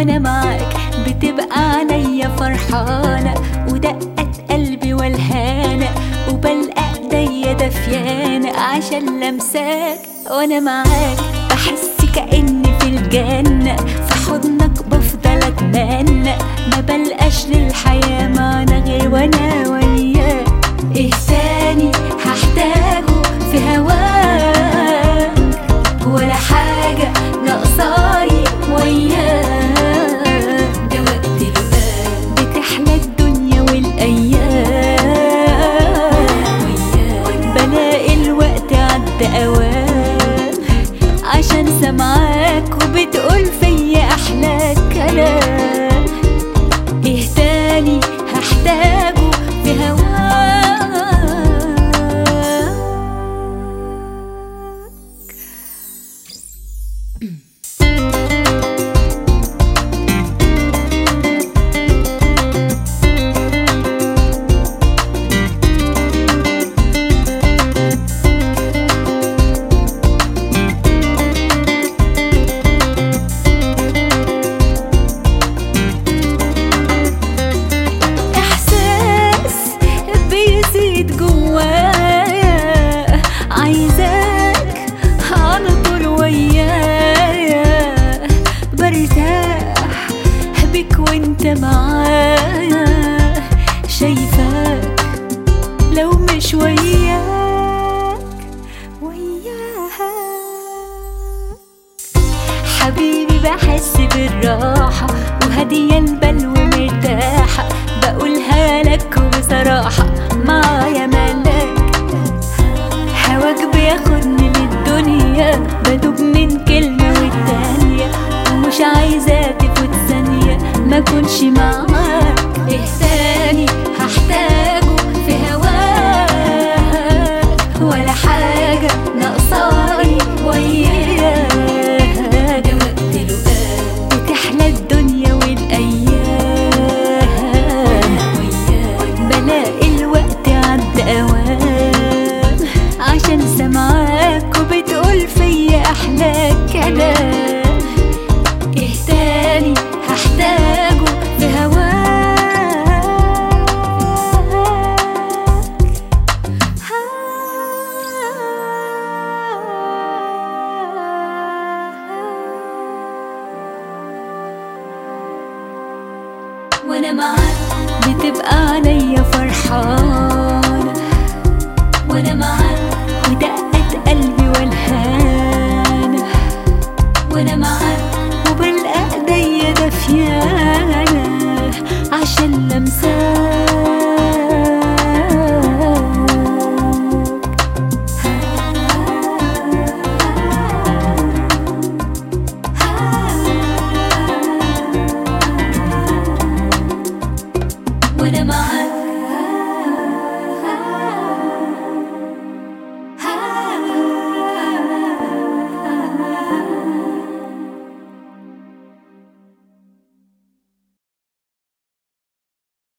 وانا معاك بتبقى عينيا فرحانة ودقة قلبي والهانة وبلقى ايديا دفيانة عشان لمساك وانا معاك بحس كأني في الجنة في حضنك بفضل اتمنى ما بلقاش للحياة معنى غير وانا وياك ايه تاني هحتاجه في هواك ولا حاجة ناقصاني وياك ده وقت الوقت بتحلى الدنيا والأيام بلاقي الوقت عدى أوام عشان سمعاك وبتقول فيا أحلى كلام إيه تاني هحتاجه في هواك احساس بيزيد جوايا عايزاك على طول ويايا برتاح بك وانت معايا شايفاك لو مش وياك وياك حبيبي بحس بالراحة وهدية البال ومرتاحة بقولها لك بصراحة معايا ملاك هواك بياخدني للدنيا بدوب من كلمة والتانية ومش عايزة تفوت ثانية ما كنش معاك ايه تاني هحتاجه في هواك ولا حاجة ناقصاني وياك ده وقت الوقت بتحلى الدنيا والأيام بلاقي الوقت عدى أوام عشان سمعاك وبتقول فيا أحلى كلام إيه تاني هحتاجه في هواك وانا معاك بتبقى عليا فرحان